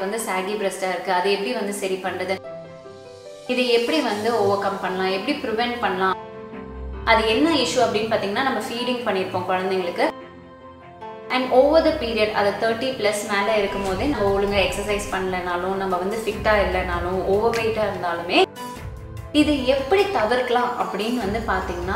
வந்து சாகி பிரஸ்டாக இருக்குது அதை எப்படி வந்து சரி பண்ணுறது இதை எப்படி வந்து ஓவர் கம் பண்ணலாம் எப்படி ப்ரிவெண்ட் பண்ணலாம் அது என்ன இஷ்யூ அப்படின்னு பார்த்தீங்கன்னா நம்ம ஃபீடிங் பண்ணியிருப்போம் குழந்தைங்களுக்கு அண்ட் ஓவர் த பீரியட் அதை தேர்ட்டி ப்ளஸ் மேலே இருக்கும் போதே நம்ம ஒழுங்காக எக்ஸசைஸ் பண்ணலைனாலும் நம்ம வந்து ஃபிட்டாக இல்லைனாலும் ஓவர் வெயிட்டாக இருந்தாலுமே இது எப்படி தவிர்க்கலாம் அப்படின்னு வந்து பார்த்தீங்கன்னா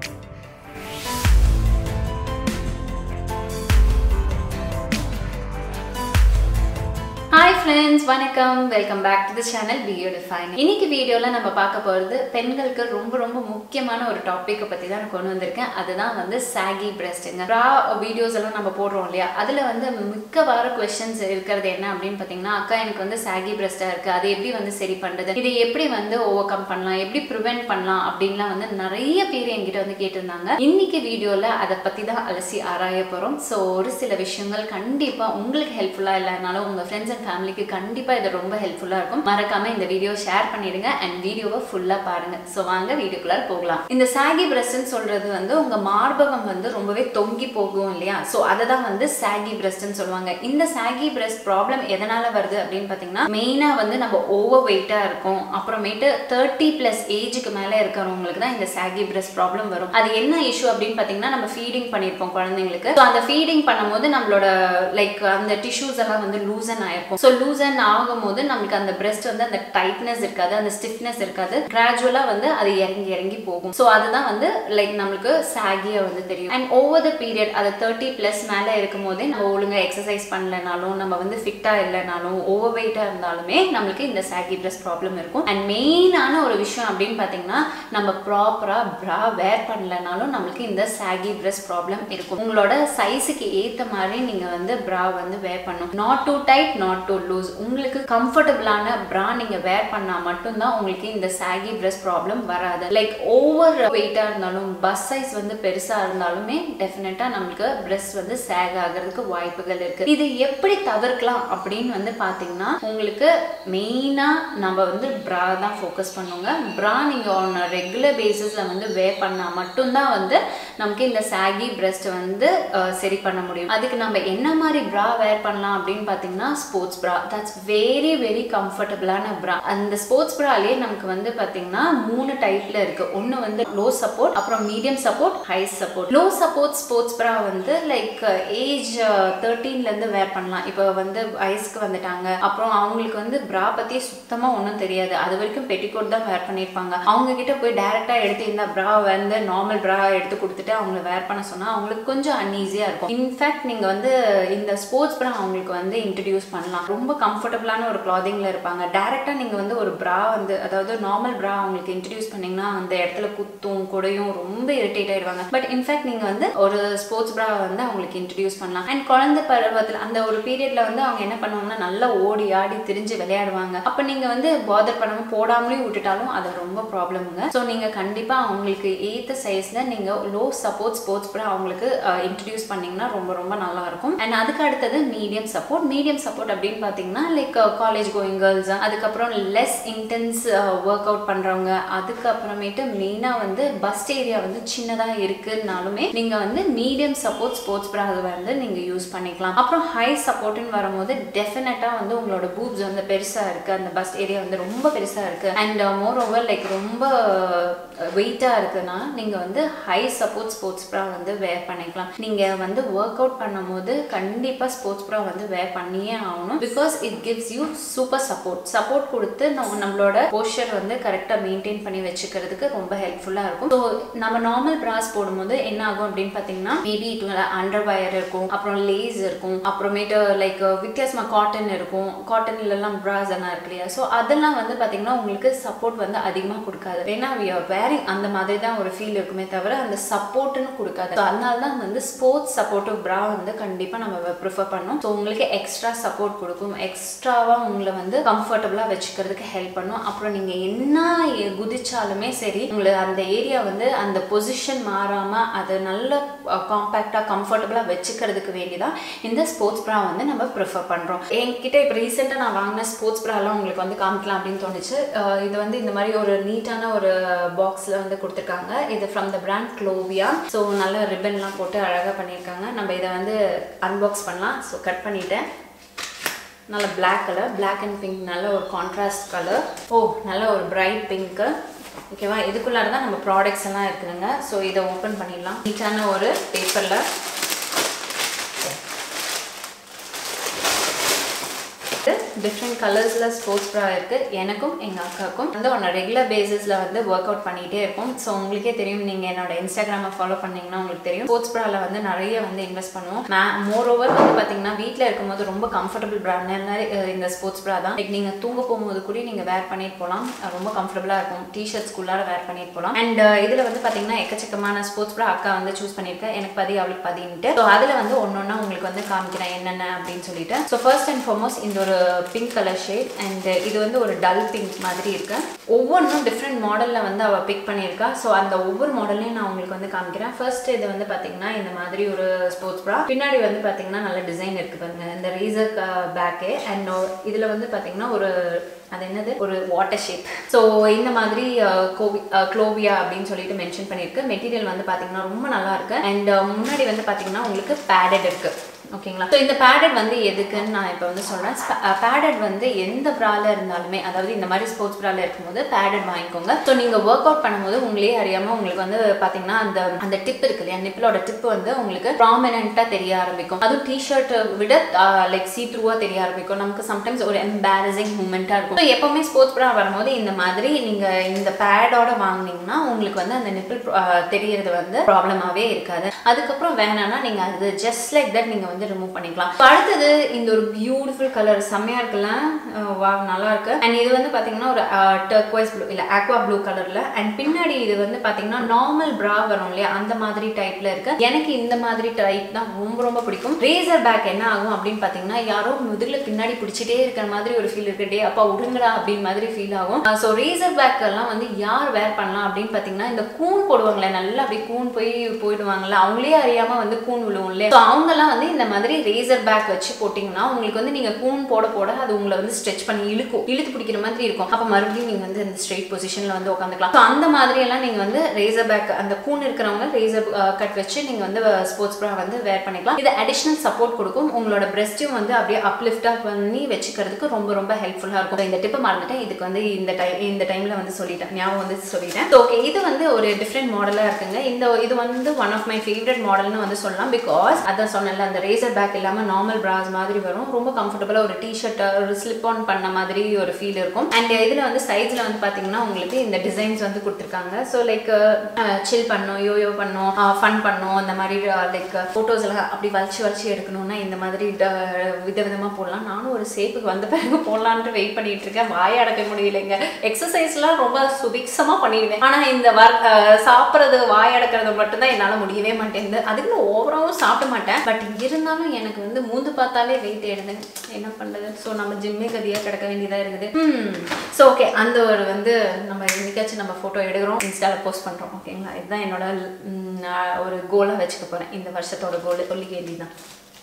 ஹாய் ஃப்ரெண்ட்ஸ் வணக்கம் welcome back to the channel பியோ டிஃபைன் இன்னைக்கு வீடியோவில் நம்ம பார்க்க போகிறது பெண்களுக்கு ரொம்ப ரொம்ப முக்கியமான ஒரு டாப்பிக்கை பற்றி தான் நான் கொண்டு வந்திருக்கேன் அதுதான் வந்து சாகி பிரஸ்ட்டுங்க ப்ரா வீடியோஸ் எல்லாம் நம்ம போடுறோம் இல்லையா அதில் வந்து மிக்க வார கொஸ்டின்ஸ் இருக்கிறது என்ன அப்படின்னு பார்த்தீங்கன்னா அக்கா எனக்கு வந்து சாகி பிரஸ்ட்டாக இருக்குது அதை எப்படி வந்து சரி பண்ணுறது இதை எப்படி வந்து ஓவர் கம் பண்ணலாம் எப்படி ப்ரிவெண்ட் பண்ணலாம் அப்படின்லாம் வந்து நிறைய பேர் என்கிட்ட வந்து கேட்டிருந்தாங்க இன்னைக்கு வீடியோவில் அதை பற்றி தான் அலசி ஆராய போகிறோம் ஸோ ஒரு சில விஷயங்கள் கண்டிப்பாக உங்களுக்கு ஹெல்ப்ஃபுல்லாக இல்லைனாலும் உங்கள் ஃப்ரெண்ட்ஸ் அண்ட் ஃபேமிலிக்கு கண்டிப்பாக இது ரொம்ப ஹெல்ப்ஃபுல்லாக இருக்கும் மறக்காம இந்த வீடியோ ஷேர் பண்ணிடுங்க அண்ட் வீடியோவை ஃபுல்லாக பாருங்க ஸோ வாங்க வீடியோக்குள்ளார போகலாம் இந்த சாகி பிரஸ்ட்னு சொல்றது வந்து உங்க மார்பகம் வந்து ரொம்பவே தொங்கி போகும் இல்லையா ஸோ அதை தான் வந்து சாகி பிரஸ்ட்னு சொல்லுவாங்க இந்த சாகி பிரஸ்ட் ப்ராப்ளம் எதனால வருது அப்படின்னு பார்த்தீங்கன்னா மெயினாக வந்து நம்ம ஓவர் வெயிட்டாக இருக்கும் அப்புறமேட்டு தேர்ட்டி ப்ளஸ் ஏஜுக்கு மேலே இருக்கிறவங்களுக்கு தான் இந்த சாகி பிரஸ்ட் ப்ராப்ளம் வரும் அது என்ன இஷ்யூ அப்படின்னு பார்த்தீங்கன்னா நம்ம ஃபீடிங் பண்ணியிருப்போம் குழந்தைங்களுக்கு ஸோ அந்த ஃபீடிங் பண்ணும்போது நம்மளோட லைக் அந்த டிஷ்யூஸ் எல்லாம் வந்து லூசன் ஆயிருக்கும் ஸோ லூசன் ஆகும்போது நம்மளுக்கு அந்த பிரஸ்ட் வந்து அந்த டைட்னஸ் இருக்காது அந்த ஸ்டிஃப்னஸ் இருக்காது கிராஜுவலாக வந்து அது இறங்கி இறங்கி போகும் ஸோ அதுதான் வந்து லைக் நம்மளுக்கு சாகியாக வந்து தெரியும் அண்ட் ஓவர் த பீரியட் அது தேர்ட்டி ப்ளஸ் மேலே இருக்கும் போதே நம்ம ஒழுங்காக எக்ஸசைஸ் பண்ணலைனாலும் நம்ம வந்து ஃபிட்டாக இல்லைனாலும் ஓவர் வெயிட்டாக இருந்தாலுமே நம்மளுக்கு இந்த சாகி பிரஸ்ட் ப்ராப்ளம் இருக்கும் அண்ட் மெயினான ஒரு விஷயம் அப்படின்னு பார்த்தீங்கன்னா நம்ம ப்ராப்பராக ப்ரா வேர் பண்ணலைனாலும் நம்மளுக்கு இந்த சாகி பிரஸ்ட் ப்ராப்ளம் இருக்கும் உங்களோட சைஸுக்கு ஏற்ற மாதிரி நீங்கள் வந்து ப்ரா வந்து வேர் பண்ணணும் not too tight not too loose உங்களுக்கு கம்ஃபர்டபுளான ப்ரா நீங்கள் வேர் பண்ணால் மட்டும்தான் உங்களுக்கு இந்த சாகி பிரஸ்ட் ப்ராப்ளம் வராது லைக் ஓவர் வெயிட்டாக இருந்தாலும் பஸ் சைஸ் வந்து பெருசாக இருந்தாலுமே டெஃபினட்டாக நம்மளுக்கு பிரஸ்ட் வந்து சேக் ஆகிறதுக்கு வாய்ப்புகள் இருக்குது இது எப்படி தவிர்க்கலாம் அப்படின்னு வந்து பார்த்தீங்கன்னா உங்களுக்கு மெயினாக நம்ம வந்து ப்ரா தான் ஃபோக்கஸ் பண்ணுவோங்க ப்ரா நீங்கள் ஆன் ரெகுலர் பேசிஸில் வந்து வேர் பண்ணால் மட்டும்தான் வந்து நமக்கு இந்த சாகி பிரஸ்ட் வந்து அஹ், சரி பண்ண முடியும் அதுக்கு நம்ம என்ன மாதிரி ப்ரா வேர் பண்ணலாம் அப்படின்னு பார்த்தீங்கன்னா ஸ்போர்ட்ஸ் ப்ரா தட்ஸ் வெரி வெரி கம்ஃபர்டபுளான ப்ரா அந்த ஸ்போர்ட்ஸ் ப்ராலேயே நமக்கு வந்து பார்த்தீங்கன்னா மூணு டைப்ல இருக்கு ஒன்று வந்து லோ சப்போர்ட் அப்புறம் medium support high support low support sports bra வந்து லைக் ஏஜ் தேர்ட்டீன்லேருந்து வேர் பண்ணலாம் இப்போ வந்து வயசுக்கு வந்துட்டாங்க அப்புறம் அவங்களுக்கு வந்து ப்ரா பற்றி சுத்தமாக ஒன்றும் தெரியாது அது வரைக்கும் பெட்டிகோட் தான் வேர் பண்ணியிருப்பாங்க அவங்க கிட்ட போய் டேரெக்டாக எடுத்து இந்த ப்ரா வந்து நார்மல் ப்ரா எடுத்து கொடுத்துட்டு அவங்கள வேர் பண்ண சொன்னால் அவங்களுக்கு கொஞ்சம் அன்ஈஸியாக இருக்கும் இன்ஃபேக்ட் நீங்கள் வந்து இந்த ஸ்போர்ட்ஸ் ப்ரா அவங்களுக்கு வந்து இன்ட்ரடியூஸ் பண்ணலாம் ரொம்ப கம்ஃபர்டபுளான ஒரு கிளாதிங்கில் இருப்பாங்க டேரெக்டாக நீங்கள் வந்து ஒரு ப்ரா வந்து அதாவது நார்மல் ப்ரா அவங்களுக்கு இன்ட்ரடியூஸ் பண்ணீங்கன்னா அந்த இடத்துல குத்தும் குடையும் ரொம்ப இரிட்டேட் ஆயிடுவாங்க பட் இன்ஃபேக்ட் நீங்கள் வந்து ஒரு ஸ்போர்ட்ஸ் ப்ரா வந்து அவங்களுக்கு இன்ட்ரடியூஸ் பண்ணலாம் அண்ட் குழந்தை பருவத்தில் அந்த ஒரு பீரியட்ல வந்து அவங்க என்ன பண்ணுவாங்கன்னா நல்லா ஓடி ஆடி திரிஞ்சு விளையாடுவாங்க அப்போ நீங்கள் வந்து பாதர் பண்ணாம போடாமலே விட்டுட்டாலும் அது ரொம்ப ப்ராப்ளமுங்க ஸோ நீங்கள் கண்டிப்பாக அவங்களுக்கு ஏற்ற சைஸில் நீங்கள் லோ சப்போர்ட் ஸ்போர்ட்ஸ் ப்ரா அவங்களுக்கு இன்ட்ரடியூஸ் பண்ணீங்கன்னா ரொம்ப ரொம்ப நல்லா இருக்கும் அண்ட் அதுக்கு அடுத்தது மீடியம் சப்போர்ட் மீடியம் சப்போர்ட் அப்படின்னு பார்த்தீங்கன்னா லைக் காலேஜ் கோயிங் கேர்ள்ஸ் அதுக்கப்புறம் லெஸ் இன்டென்ஸ் ஒர்க் அவுட் பண்ணுறவங்க அதுக்கப்புறமேட்டு மெயினாக வந்து பஸ் ஏரியா வந்து சின்னதாக இருக்குன்னாலுமே நீங்கள் வந்து மீடியம் சப்போர்ட் ஸ்போர்ட்ஸ் ப்ரா வந்து நீங்கள் யூஸ் பண்ணிக்கலாம் அப்புறம் ஹை சப்போர்ட்னு வரும்போது டெஃபினட்டாக வந்து உங்களோட பூப்ஸ் வந்து பெருசாக இருக்குது அந்த பஸ் ஏரியா வந்து ரொம்ப பெருசாக இருக்குது அண்ட் மோர் ஓவர் லைக் ரொம்ப வெயிட்டாக இருக்குன்னா நீங்கள் வந்து ஹை சப்போர்ட் ஸ்போர்ட்ஸ் ப்ரா வந்து வேர் பண்ணிக்கலாம் நீங்கள் வந்து ஒர்க் அவுட் பண்ணும்போது கண்டிப்பாக ஸ்போர்ட்ஸ் ப்ரா வந்து வேர் பண்ணியே ஆகணும் because it gives you super support support கொடுத்து நம்ம நம்மளோட போஸ்டர் வந்து கரெக்டாக மெயின்டைன் பண்ணி வச்சுக்கிறதுக்கு ரொம்ப ஹெல்ப்ஃபுல்லாக இருக்கும் ஸோ நம்ம நார்மல் ப்ராஸ் போடும்போது என்ன ஆகும் அப்படின்னு பார்த்தீங்கன்னா மேபி இது அண்டர் வயர் இருக்கும் அப்புறம் லேஸ் இருக்கும் அப்புறமேட்டு லைக் வித்தியாசமாக காட்டன் இருக்கும் காட்டன்லலாம் ப்ராஸ் எல்லாம் இருக்கு இல்லையா ஸோ அதெல்லாம் வந்து பார்த்தீங்கன்னா உங்களுக்கு சப்போர்ட் வந்து அதிகமாக கொடுக்காது ஏன்னா வேரிங் அந்த மாதிரி தான் ஒரு ஃபீல் இருக்குமே தவிர அந்த சப்போர்ட்னு கொடுக்காது ஸோ அதனால தான் வந்து ஸ்போர்ட்ஸ் சப்போர்ட்டிவ் ப்ரா வந்து கண்டிப்பாக நம்ம ப்ரிஃபர் பண்ணோம் ஸோ உங்களுக்கு எக்ஸ்ட்ரா சப்போர்ட் கொடுக்கும் எக்ஸ்ட்ராவாக உங்களை வந்து கம்ஃபர்டபுளாக வச்சுக்கிறதுக்கு ஹெல்ப் பண்ணும் அப்புறம் நீங்கள் என்ன குதிச்சாலுமே சரி உங்களுக்கு அந்த ஏரியா வந்து அந்த பொசிஷன் மாறாமல் அதை நல்ல காம்பேக்டாக கம்ஃபர்டபுளாக வச்சுக்கிறதுக்கு வேண்டிதான் இந்த ஸ்போர்ட்ஸ் ப்ரா வந்து நம்ம ப்ரிஃபர் பண்ணுறோம் என்கிட்ட இப்போ ரீசெண்டாக நான் வாங்கின ஸ்போர்ட்ஸ் ப்ராலாம் உங்களுக்கு வந்து காமிக்கலாம் அப்படின்னு தோணுச்சு அஹ் இது வந்து இந்த மாதிரி ஒரு நீட்டான ஒரு பாக்ஸில் வந்து கொடுத்துருக்காங்க இது from the brand Clovia so நல்ல ரிப்பன்லாம் போட்டு அழகாக பண்ணியிருக்காங்க நம்ம இதை வந்து அன்பாக்ஸ் பண்ணலாம் ஸோ கட் பண்ணிட்டேன் நல்ல black colour black and pink நல்ல ஒரு கான்ட்ராஸ்ட் கலர் ஓ நல்ல ஒரு பிரைட் பிங்க்கு ஓகேவா இதுக்குள்ளார தான் நம்ம ப்ராடக்ட்ஸ் எல்லாம் இருக்குதுங்க ஸோ இதை ஓப்பன் பண்ணிடலாம் நீட்டான ஒரு பேப்பரில் டிஃப்ரெண்ட் கலர்ஸில் ஸ்போர்ட்ஸ் ப்ரா இருக்குது எனக்கும் எங்கள் அக்காவுக்கும் வந்து ஒன்று ரெகுலர் பேசிஸில் வந்து ஒர்க் அவுட் பண்ணிகிட்டே இருக்கும் ஸோ உங்களுக்கே தெரியும் நீங்கள் என்னோட இன்ஸ்டாகிராமை ஃபாலோ பண்ணீங்கன்னா உங்களுக்கு தெரியும் ஸ்போர்ட்ஸ் ப்ராவில் வந்து நிறைய வந்து இன்வெஸ்ட் பண்ணுவோம் மே மோர் ஓவர் வந்து பார்த்தீங்கன்னா வீட்டில் இருக்கும்போது ரொம்ப கம்ஃபர்டபுள் ப்ராண்ட்னால இந்த ஸ்போர்ட்ஸ் ப்ரா தான் லைக் நீங்கள் தூங்க போகும்போது கூட நீங்கள் வேர் பண்ணிட்டு போகலாம் ரொம்ப கம்ஃபர்டபுளாக இருக்கும் டிஷர்ட்ஸ்குள்ளார வேர் பண்ணிட்டு போகலாம் அண்ட் இதில் வந்து பார்த்தீங்கன்னா எக்கச்சக்கமான ஸ்போர்ட்ஸ் ப்ரா அக்கா வந்து சூஸ் பண்ணியிருக்கேன் எனக்கு பதி அவளுக்கு பதின்ட்டு ஸோ அதில் வந்து ஒன்று ஒன்றா உங்களுக்கு வந்து காமிக்கிறேன் என்னென்ன அப்படின்னு சொல்லிட்டு ஸோ ஃபர்ஸ்ட் அண்ட் ஃபார்மோஸ்ட் இந்த ஒரு பிங்க் கலர் ஷேட் அண்ட் இது வந்து ஒரு டல் பிங்க் மாதிரி இருக்கு ஒவ்வொன்றும் டிஃப்ரெண்ட் மாடலில் வந்து அவள் பிக் பண்ணியிருக்கா ஸோ அந்த ஒவ்வொரு மாடலையும் நான் உங்களுக்கு வந்து காமிக்கிறேன் ஃபர்ஸ்ட் இது வந்து பார்த்தீங்கன்னா இந்த மாதிரி ஒரு ஸ்போர்ட்ஸ் ப்ரா பின்னாடி வந்து பார்த்தீங்கன்னா நல்ல டிசைன் இருக்கு பாருங்க இந்த ரீசர் பேக்கு அண்ட் இதில் வந்து பார்த்தீங்கன்னா ஒரு அது என்னது ஒரு வாட்டர் ஷேப் ஸோ இந்த மாதிரி கோவி க்ளோவியா அப்படின்னு சொல்லிட்டு மென்ஷன் பண்ணியிருக்கு மெட்டீரியல் வந்து பார்த்தீங்கன்னா ரொம்ப நல்லா இருக்கு அண்ட் முன்னாடி வந்து பார்த்தீங்கன்னா உங்களுக்கு பேடட் இருக்கு ஓகேங்களா ஸோ இந்த பேடட் வந்து எதுக்குன்னு நான் இப்போ வந்து சொல்கிறேன் பேடட் வந்து எந்த ப்ரால இருந்தாலுமே அதாவது இந்த மாதிரி ஸ்போர்ட்ஸ் ப்ரால இருக்கும்போது பேடட் வாங்கிக்கோங்க ஸோ நீங்கள் ஒர்க் அவுட் பண்ணும்போது உங்களே அறியாமல் உங்களுக்கு வந்து பார்த்தீங்கன்னா அந்த அந்த டிப் இருக்கு இல்லையா நிப்பிளோட டிப் வந்து உங்களுக்கு ப்ராமினெண்ட்டாக தெரிய ஆரம்பிக்கும் அதுவும் டிஷர்ட்டை விட லைக் சீ த்ரூவாக தெரிய ஆரம்பிக்கும் நமக்கு சம்டைம்ஸ் ஒரு எம்பாரசிங் மூமெண்ட்டாக இருக்கும் ஸோ எப்போவுமே ஸ்போர்ட்ஸ் ப்ரா வரும்போது இந்த மாதிரி நீங்கள் இந்த பேடோட வாங்கினீங்கன்னா உங்களுக்கு வந்து அந்த நிப்பிள் தெரியறது வந்து ப்ராப்ளமாகவே இருக்காது அதுக்கப்புறம் வேணாம்னா நீங்கள் அது ஜஸ்ட் லைக் தட் நீங்கள் வந்து ரிமூவ் பண்ணிக்கலாம் So, அடுத்தது இந்த ஒரு பியூட்டிஃபுல் கலர் செம்மையாக இருக்குல்ல வா நல்லா இருக்கு அண்ட் இது வந்து பார்த்தீங்கன்னா ஒரு டர்க்வைஸ் ப்ளூ இல்லை ஆக்வா ப்ளூ கலரில் அண்ட் பின்னாடி இது வந்து பார்த்தீங்கன்னா நார்மல் ப்ரா வரும் இல்லையா அந்த மாதிரி டைப்பில் இருக்கு எனக்கு இந்த மாதிரி டைப் தான் ரொம்ப ரொம்ப பிடிக்கும் ரேசர் பேக் என்ன ஆகும் அப்படின்னு பார்த்தீங்கன்னா யாரோ முதுகில் பின்னாடி பிடிச்சிட்டே இருக்கிற மாதிரி ஒரு ஃபீல் இருக்கு டே அப்பா விடுங்கடா அப்படின்னு மாதிரி ஃபீல் ஆகும் ஸோ ரேசர் பேக் எல்லாம் வந்து யார் வேர் பண்ணலாம் அப்படின்னு பார்த்தீங்கன்னா இந்த கூன் போடுவாங்களே நல்லா அப்படியே கூன் போய் போயிடுவாங்கல்ல அவங்களே அறியாம வந்து கூன் விழுவும் இல்லையா ஸோ அவங்கெல்லாம் வந்து இந்த மாதிரி ரேசர் பேக் வச்சு போட்டிங்கன்னா உங்களுக்கு வந்து நீங்கள் கூன் போட போட அது உங்களை வந்து ஸ்ட்ரெச் பண்ணி இழுக்கும் இழுத்து பிடிக்கிற மாதிரி இருக்கும் அப்போ மறுபடியும் நீங்கள் வந்து இந்த ஸ்ட்ரெயிட் பொசிஷனில் வந்து உட்காந்துக்கலாம் ஸோ அந்த மாதிரி எல்லாம் நீங்கள் வந்து ரேசர் பேக் அந்த கூன் இருக்கிறவங்க ரேசர் கட் வச்சு நீங்கள் வந்து ஸ்போர்ட்ஸ் ப்ரா வந்து வேர் பண்ணிக்கலாம் இது அடிஷனல் சப்போர்ட் கொடுக்கும் உங்களோட பிரெஸ்ட்டையும் வந்து அப்படியே அப்லிஃப்டாக பண்ணி வச்சுக்கிறதுக்கு ரொம்ப ரொம்ப ஹெல்ப்ஃபுல்லாக இருக்கும் இந்த டிப்பை மறந்துட்டேன் இதுக்கு வந்து இந்த டைம் இந்த டைமில் வந்து சொல்லிட்டேன் ஞாபகம் வந்து சொல்லிட்டேன் ஓகே இது வந்து ஒரு டிஃப்ரெண்ட் மாடலாக இருக்குங்க இந்த இது வந்து ஒன் ஆஃப் மை ஃபேவரட் மாடல்னு வந்து சொல்லலாம் பிகாஸ் அதான் சொன்னல அந்த ரேசர் பேக் இல்லாமல் நார்மல் பிராஸ் மாதிரி வரும் ரொம்ப கம்ஃபர்டபுளாக ஒரு டிஷர்ட் ஒரு ஸ்லிப் ஆன் பண்ண மாதிரி ஒரு ஃபீல் இருக்கும் அண்ட் இதில் வந்து சைஸில் வந்து பார்த்தீங்கன்னா உங்களுக்கு இந்த டிசைன்ஸ் வந்து கொடுத்துருக்காங்க ஸோ லைக் சில் பண்ணோம் யோயோ பண்ணோம் ஃபன் பண்ணோம் அந்த மாதிரி லைக் ஃபோட்டோஸ் எல்லாம் அப்படி வலிச்சு வலிச்சு எடுக்கணும்னா இந்த மாதிரி விதவிதமாக போடலாம் நானும் ஒரு சேப்புக்கு வந்த பிறகு போடலான்ட்டு வெயிட் பண்ணிட்டு இருக்கேன் வாய அடக்க முடியலைங்க எக்ஸசைஸ்லாம் ரொம்ப சுபிக்ஷமாக பண்ணிடுவேன் ஆனால் இந்த வர் சாப்பிட்றது வாய் அடக்கிறது மட்டும்தான் என்னால் முடியவே மாட்டேங்குது அதுக்குன்னு ஓவராகவும் சாப்பிட மாட்டேன் பட் இருந்தாலும் எனக்கு வந்து மூந்து பார்த்தாலே வெயிட் ஏறுது என்ன பண்ணுறது ஸோ நம்ம ஜிம்மே கதியாக கிடக்க வேண்டியதாக இருக்குது ஸோ ஓகே அந்த ஒரு வந்து நம்ம என்னைக்காச்சும் நம்ம ஃபோட்டோ எடுக்கிறோம் இன்ஸ்டாவில் போஸ்ட் பண்ணுறோம் ஓகேங்களா இதுதான் என்னோட ம், நான் ஒரு கோலாக வச்சுக்க போகிறேன் இந்த வருஷத்தோட கோல் சொல்லிக்க வேண்டியதுதான்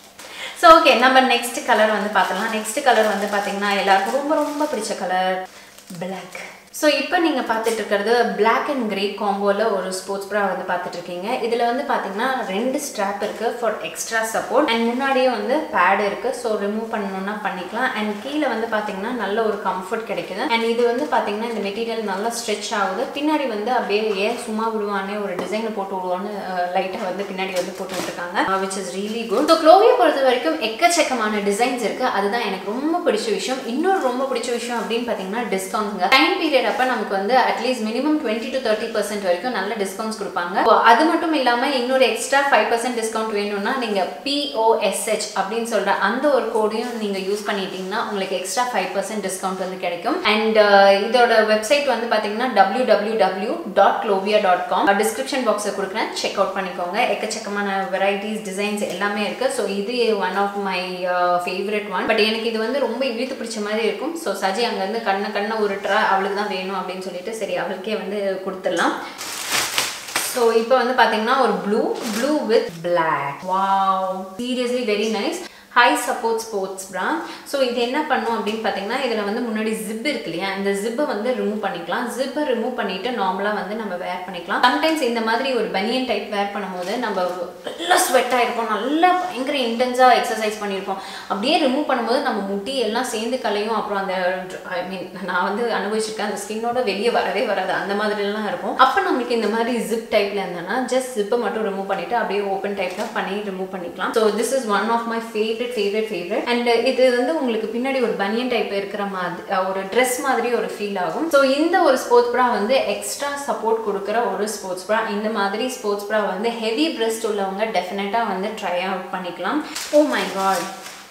ஸோ ஓகே நம்ம நெக்ஸ்ட் கலர் வந்து பார்த்தலாம் நெக்ஸ்ட் கலர் வந்து பார்த்தீங்கன்னா எல்லாருக்கும் ரொம்ப ரொம்ப பிடிச்ச கலர் பிளாக் ஸோ இப்போ நீங்கள் பார்த்துட்டு இருக்கிறது பிளாக் அண்ட் கிரே காம்போவில் ஒரு ஸ்போர்ட்ஸ் ப்ரா வந்து பார்த்துட்டு இருக்கீங்க இதில் வந்து பார்த்தீங்கன்னா ரெண்டு ஸ்ட்ராப் இருக்குது ஃபார் எக்ஸ்ட்ரா சப்போர்ட் அண்ட் முன்னாடியே வந்து பேட் இருக்குது ஸோ ரிமூவ் பண்ணணும்னா பண்ணிக்கலாம் அண்ட் கீழே வந்து பார்த்தீங்கன்னா நல்ல ஒரு கம்ஃபர்ட் கிடைக்குது அண்ட் இது வந்து பார்த்தீங்கன்னா இந்த மெட்டீரியல் நல்லா ஸ்ட்ரெச் ஆகுது பின்னாடி வந்து அப்படியே ஏன் சும்மா விடுவானே ஒரு டிசைனை போட்டு விடுவான்னு லைட்டாக வந்து பின்னாடி வந்து போட்டு விட்டுருக்காங்க which is really good so க்ளோவியை பொறுத்த வரைக்கும் எக்கச்சக்கமான டிசைன்ஸ் இருக்குது அதுதான் எனக்கு ரொம்ப பிடிச்ச விஷயம் இன்னொரு ரொம்ப பிடிச்ச விஷயம் அப்படின்னு பார்த்தீங்கன்னா டிஸ்கவுண்ட்ங்க டைம் பீரியட் அப்போ நமக்கு வந்து at least minimum twenty to thirty percent வரைக்கும் நல்ல டிஸ்கவுண்ட்ஸ் கொடுப்பாங்க So, அது மட்டும் இல்லாமல் இன்னொரு எக்ஸ்ட்ரா ஃபைவ் பர்சன்ட் டிஸ்கவுண்ட் வேணும்னா நீங்கள் பிஓஎஸ்ஹெச் அப்படின்னு சொல்கிற அந்த ஒரு கோடையும் நீங்கள் யூஸ் பண்ணிட்டீங்கன்னா உங்களுக்கு எக்ஸ்ட்ரா ஃபைவ் பர்சன்ட் டிஸ்கவுண்ட் வந்து கிடைக்கும் அண்ட் இதோட வெப்சைட் வந்து பார்த்தீங்கன்னா W W W dot Clovia dot com description பாக்ஸை கொடுக்குறேன் செக் அவுட் பண்ணிக்கோங்க எக்கச்சக்கமான வெரைட்டிஸ் டிசைன்ஸ் எல்லாமே இருக்குது ஸோ இது one of my favourite one but எனக்கு இது வந்து ரொம்ப இழுத்து பிடிச்ச மாதிரி இருக்கும் ஸோ சஜி அங்கேருந்து கண்ணை கண்ணை உருட்டுறா அவளுக்கு தான் வேணும் அப்படின்னு சொல்லிட்டு சரி அவளுக்கே வந்து கொடுத்துடலாம் ஸோ இப்போ வந்து பார்த்தீங்கன்னா ஒரு blue blue with black wow seriously very nice high support sports bra so இது என்ன பண்ணும் அப்படின்னு பார்த்தீங்கன்னா இதில் வந்து முன்னாடி ஜிப் இருக்கு இல்லையா இந்த ஜிப்பை வந்து ரிமூவ் பண்ணிக்கலாம் ஜிப்பை ரிமூவ் பண்ணிட்டு நார்மலாக வந்து நம்ம வேர் பண்ணிக்கலாம் சம்டைம்ஸ் இந்த மாதிரி ஒரு பனியன் டைப் வேர் பண்ணும்போது நம்ம நல்லா ஸ்வெட் ஆயிருப்போம் நல்லா பயங்கர இன்டென்ஸாக எக்ஸசைஸ் பண்ணியிருப்போம் அப்படியே ரிமூவ் பண்ணும்போது நம்ம முட்டி எல்லாம் சேர்ந்து கலையும் அப்புறம் அந்த ஐ மீன் நான் வந்து அனுபவிச்சிருக்கேன் அந்த ஸ்கின்னோட வெளியே வரவே வராது அந்த மாதிரிலாம் இருக்கும் அப்போ நம்மளுக்கு இந்த மாதிரி ஜிப் டைப்ல இருந்தோம்னா ஜஸ்ட் ஜிப்பை மட்டும் ரிமூவ் பண்ணிட்டு அப்படியே ஓப்பன் டைப்ல பண்ணி ரிமூவ் பண்ணிக்கலாம் so this is one of my favourite favourite favourite and இது வந்து உங்களுக்கு பின்னாடி ஒரு பனியன் டைப் இருக்கிற மாதிரி அஹ், ஒரு ட்ரெஸ் மாதிரி ஒரு ஃபீல் ஆகும் ஸோ இந்த ஒரு ஸ்போர்ட்ஸ் ப்ரா வந்து எக்ஸ்ட்ரா சப்போர்ட் கொடுக்குற ஒரு ஸ்போர்ட்ஸ் ப்ரா இந்த மாதிரி ஸ்போர்ட்ஸ் ப்ரா வந்து ஹெவி பிரஸ்ட் உள்ளவங்க டெஃபினட்டாக வந்து ட்ரை அவுட் பண்ணிக்கலாம் oh my god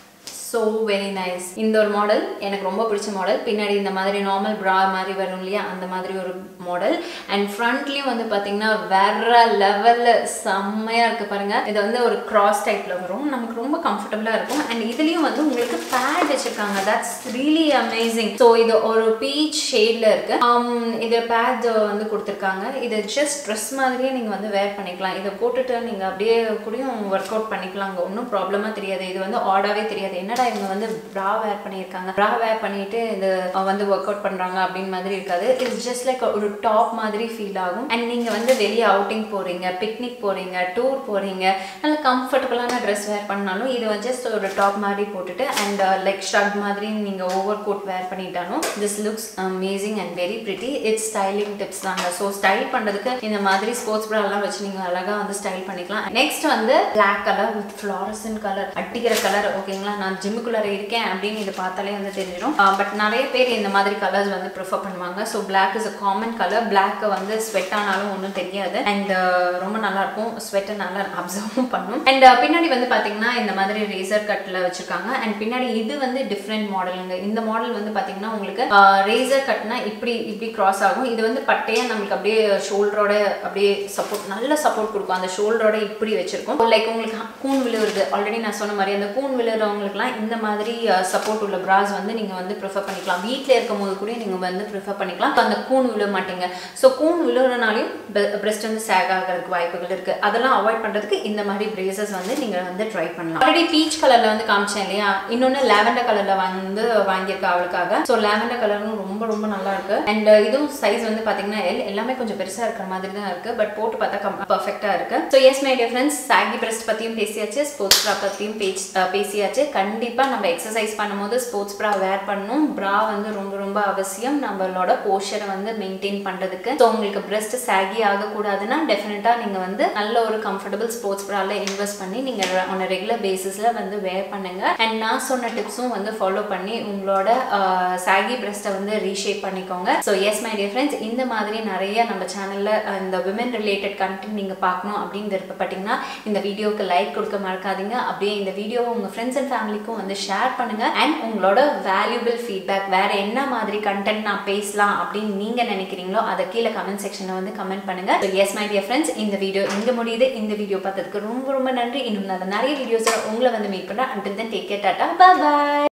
so very nice இந்த ஒரு மாடல் எனக்கு ரொம்ப பிடிச்ச மாடல் பின்னாடி இந்த மாதிரி நார்மல் ப்ரா மாதிரி வரும் இல்லையா அந்த மாதிரி ஒரு மாடல் அண்ட் ஃப்ரண்ட்லேயும் வந்து பார்த்தீங்கன்னா வேற லெவலில் செம்மையாக இருக்குது பாருங்கள் இது வந்து ஒரு கிராஸ் டைப்பில் வரும் நமக்கு ரொம்ப கம்ஃபர்டபுளாக இருக்கும் அண்ட் இதுலேயும் வந்து உங்களுக்கு பேட் வச்சுருக்காங்க தட்ஸ் ரியலி அமேசிங் ஸோ இது ஒரு பீச் ஷேடில் இருக்குது இது பேட் வந்து கொடுத்துருக்காங்க இது ஜஸ்ட் ட்ரெஸ் மாதிரியே நீங்கள் வந்து வேர் பண்ணிக்கலாம் இதை போட்டுட்டு நீங்கள் அப்படியே கூடயும் ஒர்க் அவுட் பண்ணிக்கலாம் அங்கே ஒன்றும் ப்ராப்ளமாக தெரியாது இது வந்து ஆடாவே தெரியாது என்னடா இவங்க வந்து ப்ரா வேர் பண்ணியிருக்காங்க ப்ரா வேர் பண்ணிட்டு இது வந்து ஒர்க் அவுட் பண்ணுறாங்க அப்படின்னு மாதிரி இருக்காது இட்ஸ் ஜஸ்ட் லைக் ஒரு டாப் மாதிரி ஃபீல் ஆகும் அண்ட் நீங்கள் வந்து வெளியே அவுட்டிங் போகிறீங்க பிக்னிக் போகிறீங்க டூர் போகிறீங்க நல்ல கம்ஃபர்டபுளான ட்ரெஸ் வேர் பண்ணாலும் இது வந்து ஜஸ்ட் ஒரு டாப் மாதிரி போட்டுட்டு அண்ட் லைக் ஷர்ட் மாதிரி நீங்கள் ஓவர் கோட் வேர் பண்ணிட்டாலும் this looks amazing and very pretty it's styling tips தாங்க ஸோ ஸ்டைல் பண்ணுறதுக்கு இந்த மாதிரி ஸ்போர்ட்ஸ் ப்ராலாம் வச்சு நீங்கள் அழகாக வந்து ஸ்டைல் பண்ணிக்கலாம் நெக்ஸ்ட் வந்து black colour with fluorescent colour அட்டிக்கிற கலர் ஓகேங்களா நான் ஜிம்முக்குள்ளார இருக்கேன் அப்படின்னு இது பார்த்தாலே வந்து தெரிஞ்சிடும் பட் நிறைய பேர் இந்த மாதிரி கலர்ஸ் வந்து ப்ரிஃபர் பண்ணுவாங்க so black is a common colour black வந்து ஸ்வெட் ஆனாலும் ஒன்றும் தெரியாது அண்ட் ரொம்ப நல்லா இருக்கும் ஸ்வெட்டை நல்லா அப்சர்வும் பண்ணும் அண்ட் பின்னாடி வந்து பார்த்தீங்கன்னா இந்த மாதிரி ரேசர் கட்டில் வச்சிருக்காங்க அண்ட் பின்னாடி இது வந்து டிஃப்ரெண்ட் மாடலுங்க இந்த மாடல் வந்து பார்த்தீங்கன்னா உங்களுக்கு ரேசர் கட்னா இப்படி இப்படி கிராஸ் ஆகும் இது வந்து பட்டையா நம்மளுக்கு அப்படியே ஷோல்டரோட அப்படியே சப்போர்ட் நல்ல சப்போர்ட் கொடுக்கும் அந்த ஷோல்டரோட இப்படி வச்சிருக்கும் லைக் உங்களுக்கு கூன் விழுவுறது ஆல்ரெடி நான் சொன்ன மாதிரி அந்த கூன் விழுறவங்களுக்குலாம் இந்த மாதிரி சப்போர்ட் உள்ள பிராஸ் வந்து நீங்கள் வந்து ப்ரிஃபர் பண்ணிக்கலாம் வீட்டில் இருக்கும் போது கூட நீங்கள் வந்து ப்ரிஃபர் பண்ணிக்கலாம் இப்ப அந்த கூன் விழ மாட்டீங்க ஸோ கூன் விழுறனாலையும் பிரெஸ்ட் வந்து சேக் ஆகிறதுக்கு வாய்ப்புகள் இருக்குது அதெல்லாம் அவாய்ட் பண்ணுறதுக்கு இந்த மாதிரி பிரேசஸ் வந்து நீங்கள் வந்து ட்ரை பண்ணலாம் ஆல்ரெடி பீச் கலரில் வந்து காமிச்சேன் இல்லையா இன்னொன்று லேவண்டர் கலரில் வந்து வாங்கியிருக்கா அவளுக்காக ஸோ லேவண்டர் கலரும் ரொம்ப ரொம்ப நல்லா இருக்கு அண்ட் இதுவும் சைஸ் வந்து பார்த்தீங்கன்னா எல் எல்லாமே கொஞ்சம் பெருசாக இருக்கிற மாதிரி தான் இருக்கு பட் போட்டு பார்த்தா கம் பர்ஃபெக்டாக இருக்கு so yes my dear friends saggy breast பற்றியும் பேசியாச்சு ஸ்போர்ட்ஸ் ப்ரா பற்றியும் பேச் பேசியாச்சு கண்டிப்பாக நம்ம எக்ஸசைஸ் பண்ணும்போது ஸ்போர்ட்ஸ் ப்ரா வேர் பண்ணணும் ப்ரா வந்து ரொம்ப ரொம்ப அவசியம் நம்மளோட போஸ்டரை வந்து மெயின்டைன் பண்ணுறதுக்கு ஸோ உங்களுக்கு பிரஸ்ட் சாகி ஆகக்கூடாதுன்னா டெஃபினட்டாக நீங்கள் வந்து நல்ல ஒரு கம்ஃபர்டபுள் ஸ்போர்ட்ஸ் ப்ரால இன்வெஸ்ட் பண்ணி நீங்கள் ஆன் ரெகுலர் பேசிஸில் வந்து வேர் பண்ணுங்க அண்ட் நான் சொன்ன டிப்ஸும் வந்து ஃபாலோ பண்ணி உங்களோட சாகி பிரஸ்ட்டை வந்து ரீஷேப் பண்ணிக்கோங்க so yes my dear friends இந்த மாதிரி நிறைய நம்ம சேனலில் இந்த விமன் ரிலேட்டட் கண்டென்ட் நீங்கள் பார்க்கணும் அப்படின்னு விருப்பப்பட்டீங்கன்னா இந்த வீடியோக்கு லைக் கொடுக்க மறக்காதீங்க அப்படியே இந்த வீடியோவை உங்கள் ஃப்ரெண்ட்ஸ் அண்ட் ஃபேமிலிக்கும் வந்து ஷேர் பண்ணுங்க அண்ட் உங்களோட வேல்யூபிள் ஃபீட்பேக் வேற என்ன மாதிரி கண்டென்ட் நான் பேசலாம் அப்படின்னு நீங்க நினைக்கிறீங்களோ அதை கீழே கமெண்ட் செக்ஷன்ல வந்து கமெண்ட் பண்ணுங்க so yes my dear friends இந்த வீடியோ இங்க முடியுது இந்த வீடியோ பார்த்ததுக்கு ரொம்ப ரொம்ப நன்றி இன்னும் நான் நிறைய வீடியோஸில் உங்களை வந்து மீட் பண்ணுறேன் until then take care tata பாய்